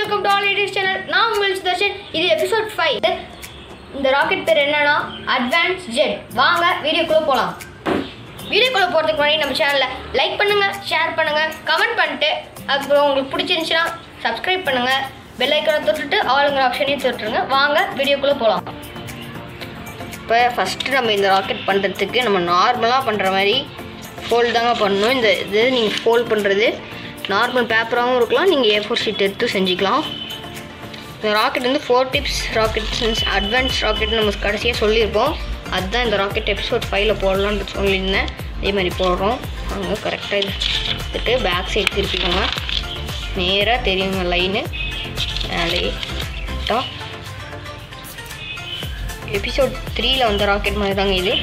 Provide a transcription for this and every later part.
welcome to all ladies channel நான் உங்கள் சுதர்ஷன் இது எபிசோட் ஃபைவ் இந்த ராக்கெட் பேர் என்னன்னா அட்வான்ஸ் ஜெட் வாங்க வீடியோக்குள்ளே போகலாம் வீடியோக்குள்ளே போகிறதுக்கு முன்னாடி நம்ம சேனலை லைக் பண்ணுங்கள் ஷேர் பண்ணுங்கள் கமெண்ட் பண்ணிட்டு அதுக்கப்புறம் உங்களுக்கு பிடிச்சிருந்துச்சுன்னா சப்ஸ்கிரைப் பண்ணுங்கள் பெல் ஐக்கனை தொட்டுட்டு ஆளுங்கிற ஆப்ஷனையும் தொட்டுருங்க வாங்க வீடியோக்குள்ளே போகலாம் இப்போ ஃபஸ்ட்டு நம்ம இந்த ராக்கெட் பண்ணுறதுக்கு நம்ம நார்மலாக பண்ணுற மாதிரி ஃபோல்ட் தாங்க பண்ணணும் இந்த இது நீங்கள் ஃபோல்ட் பண்ணுறது நார்மல் பேப்பராகவும் இருக்கலாம் நீங்கள் ஏ ஃபோர் ஷீட் எடுத்து செஞ்சுக்கலாம் இந்த ராக்கெட் வந்து four tips rocket advance rocket நம்ம கடைசியாக சொல்லியிருப்போம் அதுதான் இந்த ராக்கெட் எபிசோட் ஃபைவ்ல போடலான்னு சொல்லியிருந்தேன் அதே மாதிரி போடுறோம் அங்கே கரெக்டாக இது எடுத்துட்டு பேக் சைடு திருப்பிக்கோங்க நேராக தெரியுங்க லைனு மேலேயே எபிசோட் த்ரீல வந்த ராக்கெட் மாதிரி தாங்க இது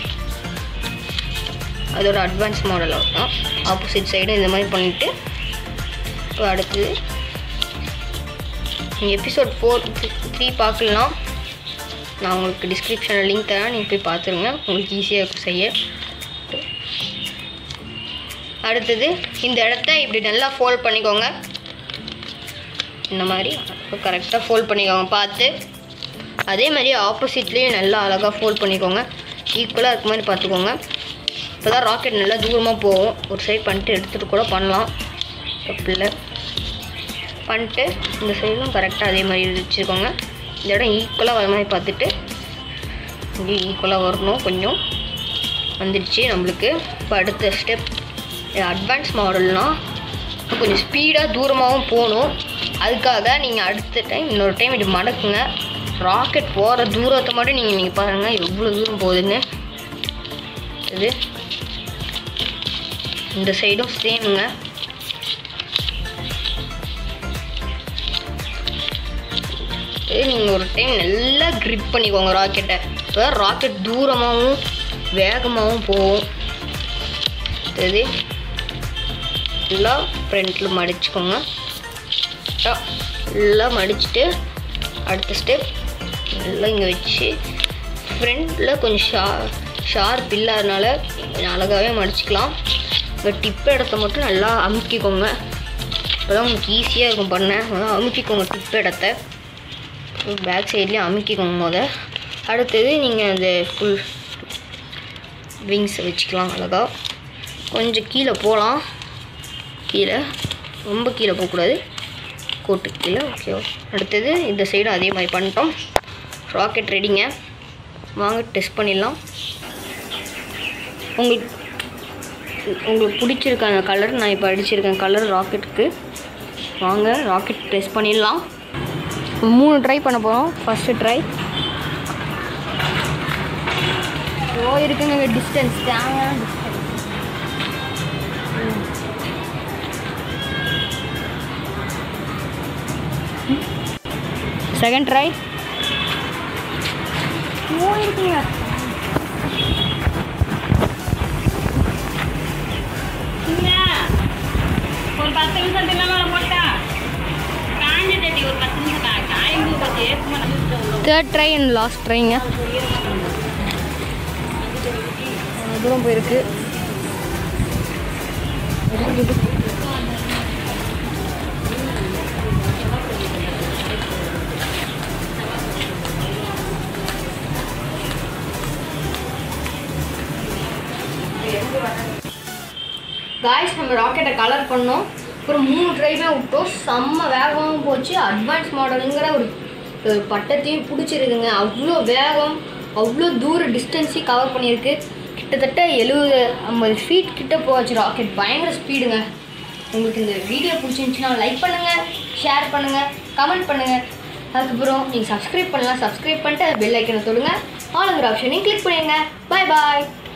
அதோட அட்வான்ஸ் மாடல் தான் ஆப்போசிட் சைடும் இந்த மாதிரி பண்ணிவிட்டு இப்போ அடுத்தது நீங்கள் எபிசோட் ஃபோர் த்ரீ பார்க்கலாம் நான் உங்களுக்கு டிஸ்கிரிப்ஷனில் லிங்க் தரேன் நீங்கள் போய் பார்த்துருங்க உங்களுக்கு ஈஸியாக இருக்கும் செய்ய அடுத்தது இந்த இடத்த இப்படி நல்லா ஃபோல்ட் பண்ணிக்கோங்க இந்த மாதிரி கரெக்டாக ஃபோல்ட் பண்ணிக்கோங்க பார்த்து அதே மாதிரி ஆப்போசிட்லேயும் நல்லா அழகாக ஃபோல்ட் பண்ணிக்கோங்க ஈக்குவலாக இருக்க மாதிரி பார்த்துக்கோங்க இப்போ தான் ராக்கெட் நல்லா தூரமாக போகும் ஒரு சைடு பண்ணிட்டு எடுத்துகிட்டு கூட பண்ணலாம் தப்பு இல்லை பண்ணிட்டு இந்த சைடும் கரெக்டாக அதே மாதிரி வச்சுக்கோங்க இந்த இடம் ஈக்குவலாக வர மாதிரி பார்த்துட்டு இங்கே ஈக்குவலாக வரணும் கொஞ்சம் வந்துடுச்சு நம்மளுக்கு இப்போ அடுத்த ஸ்டெப் அட்வான்ஸ் மாடல்னால் கொஞ்சம் ஸ்பீடாக தூரமாகவும் போகணும் அதுக்காக நீங்கள் அடுத்த டைம் இன்னொரு டைம் இப்படி மடக்குங்க ராக்கெட் போகிற தூரத்தை மட்டும் நீங்கள் நீங்கள் பாருங்கள் எவ்வளோ தூரம் போகுதுன்னு இது இந்த சைடும் சேமுங்க இது நீங்கள் ஒரு டைம் நல்லா க்ரிப் பண்ணிக்கோங்க ராக்கெட்டை இப்போ ராக்கெட் தூரமாகவும் வேகமாகவும் போகும் இது எல்லாம் ஃப்ரண்ட்டில் மடிச்சுக்கோங்க எல்லாம் மடிச்சுட்டு அடுத்த ஸ்டெப் நல்லா இங்கே வச்சு ஃப்ரண்ட்டில் கொஞ்சம் ஷா ஷார்ப் இல்லாதனால அழகாகவே மடிச்சுக்கலாம் இப்போ டிப் இடத்த மட்டும் நல்லா அமுக்கிக்கோங்க அப்போ தான் உங்களுக்கு ஈஸியாக இருக்கும் பண்ண அதான் அமுக்கிக்கோங்க டிப் இடத்த பேக் சைட்லேயும் அமுக்கிக்கோங்க முத அடுத்தது நீங்கள் அந்த ஃபுல் விங்ஸை வச்சுக்கலாம் அழகாக கொஞ்சம் கீழே போகலாம் கீழே ரொம்ப கீழே போகக்கூடாது கோட்டு கீழே ஓகே அடுத்தது இந்த சைடும் அதே மாதிரி பண்ணிட்டோம் ராக்கெட் ரெடிங்க வாங்க டெஸ்ட் பண்ணிடலாம் உங்களுக்கு உங்களுக்கு பிடிச்சிருக்க அந்த கலர் நான் இப்போ அடிச்சிருக்கேன் கலர் ராக்கெட்டுக்கு வாங்க ராக்கெட் டெஸ்ட் பண்ணிடலாம் மூணு ட்ரை பண்ண போகிறோம் ஃபஸ்ட்டு ட்ரை ஓ இருக்குங்க டிஸ்டன்ஸ் தேவையான டிஸ்டன்ஸ் செகண்ட் ட்ரை ஓ இருக்குங்க ஒரு பத்து நிமிஷம் தின்னமா போட்டா காஞ்ச தட்டி ஒரு பத்து நிமிஷம் கா- காயும் போது பத்து ஏற்கமா தேர்ட் ட்ரை அண்ட் லாஸ்ட் ட்ரைங்க தூரம் போயிருக்கு காய்ஸ் நம்ம ராக்கெட்டை கலர் பண்ணோம் அப்புறம் மூணு ட்ரைவே விட்டோம் செம்ம வேகமாகவும் போச்சு அட்வான்ஸ் மாடலுங்கிற ஒரு ஒரு பட்டத்தையும் பிடிச்சிருக்குங்க அவ்வளோ வேகம் அவ்வளோ தூர டிஸ்டன்ஸையும் கவர் பண்ணியிருக்கு கிட்டத்தட்ட எழுபது ஐம்பது ஃபீட் கிட்ட போச்சு ராக்கெட் பயங்கர ஸ்பீடுங்க உங்களுக்கு இந்த வீடியோ பிடிச்சிருந்துச்சுன்னா லைக் பண்ணுங்கள் ஷேர் பண்ணுங்கள் கமெண்ட் பண்ணுங்கள் அதுக்கப்புறம் நீங்கள் சப்ஸ்கிரைப் பண்ணலாம் சப்ஸ்கிரைப் பண்ணிட்டு பெல் ஐக்கனை தொடுங்க ஆளுங்கிற ஆப்ஷனையும் கிளிக் பண்ணிடுங்க பாய் பாய்